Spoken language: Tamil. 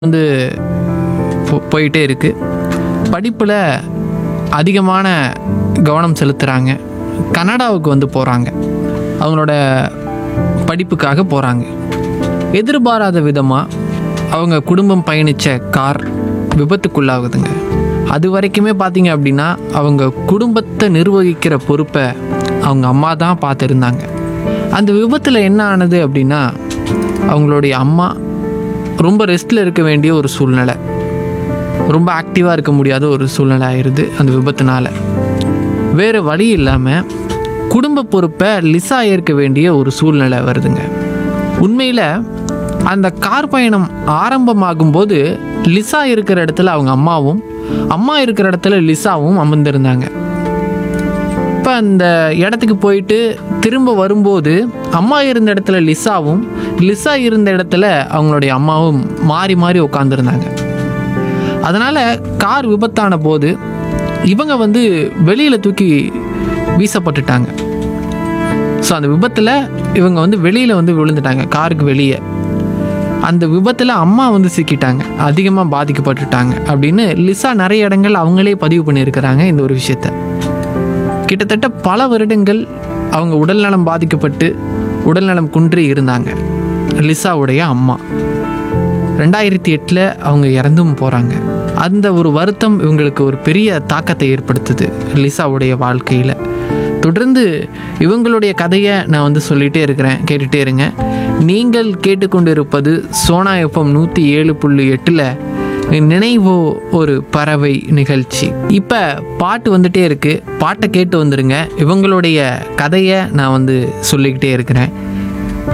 வந்து போ- போயிட்டே இருக்குது படிப்பில் அதிகமான கவனம் செலுத்துகிறாங்க கனடாவுக்கு வந்து போகிறாங்க அவங்களோட படிப்புக்காக போகிறாங்க எதிர்பாராத விதமாக அவங்க குடும்பம் பயணித்த கார் விபத்துக்குள்ளாகுதுங்க அது வரைக்குமே பார்த்தீங்க அப்படின்னா அவங்க குடும்பத்தை நிர்வகிக்கிற பொறுப்பை அவங்க அம்மா தான் பார்த்துருந்தாங்க அந்த விபத்தில் என்ன ஆனது அப்படின்னா அவங்களுடைய அம்மா ரொம்ப ரெஸ்ட்டில் இருக்க வேண்டிய ஒரு சூழ்நிலை ரொம்ப ஆக்டிவாக இருக்க முடியாத ஒரு சூழ்நிலை ஆயிடுது அந்த விபத்துனால வேறு வழி இல்லாமல் குடும்ப பொறுப்பை லிசா ஏற்க வேண்டிய ஒரு சூழ்நிலை வருதுங்க உண்மையில் அந்த கார் பயணம் ஆரம்பமாகும்போது லிசா இருக்கிற இடத்துல அவங்க அம்மாவும் அம்மா இருக்கிற இடத்துல லிசாவும் அமர்ந்திருந்தாங்க இப்போ அந்த இடத்துக்கு போயிட்டு திரும்ப வரும்போது அம்மா இருந்த இடத்துல லிசாவும் லிசா இருந்த இடத்துல அவங்களுடைய அம்மாவும் மாறி மாறி உட்காந்துருந்தாங்க அதனால் கார் விபத்தான போது இவங்க வந்து வெளியில் தூக்கி வீசப்பட்டுட்டாங்க ஸோ அந்த விபத்தில் இவங்க வந்து வெளியில் வந்து விழுந்துட்டாங்க காருக்கு வெளியே அந்த விபத்தில் அம்மா வந்து சிக்கிட்டாங்க அதிகமாக பாதிக்கப்பட்டுட்டாங்க அப்படின்னு லிசா நிறைய இடங்கள் அவங்களே பதிவு பண்ணியிருக்கிறாங்க இந்த ஒரு விஷயத்த கிட்டத்தட்ட பல வருடங்கள் அவங்க உடல்நலம் பாதிக்கப்பட்டு உடல்நலம் குன்றி இருந்தாங்க லிசாவுடைய அம்மா ரெண்டாயிரத்தி எட்டில் அவங்க இறந்தும் போகிறாங்க அந்த ஒரு வருத்தம் இவங்களுக்கு ஒரு பெரிய தாக்கத்தை ஏற்படுத்துது லிசாவுடைய வாழ்க்கையில் தொடர்ந்து இவங்களுடைய கதையை நான் வந்து சொல்லிகிட்டே இருக்கிறேன் கேட்டுகிட்டே இருங்க நீங்கள் கேட்டுக்கொண்டிருப்பது சோனா எஃப்எம் நூற்றி ஏழு புள்ளி எட்டில் நினைவோ ஒரு பறவை நிகழ்ச்சி இப்போ பாட்டு வந்துட்டே இருக்கு பாட்டை கேட்டு வந்துருங்க இவங்களுடைய கதையை நான் வந்து சொல்லிக்கிட்டே இருக்கிறேன்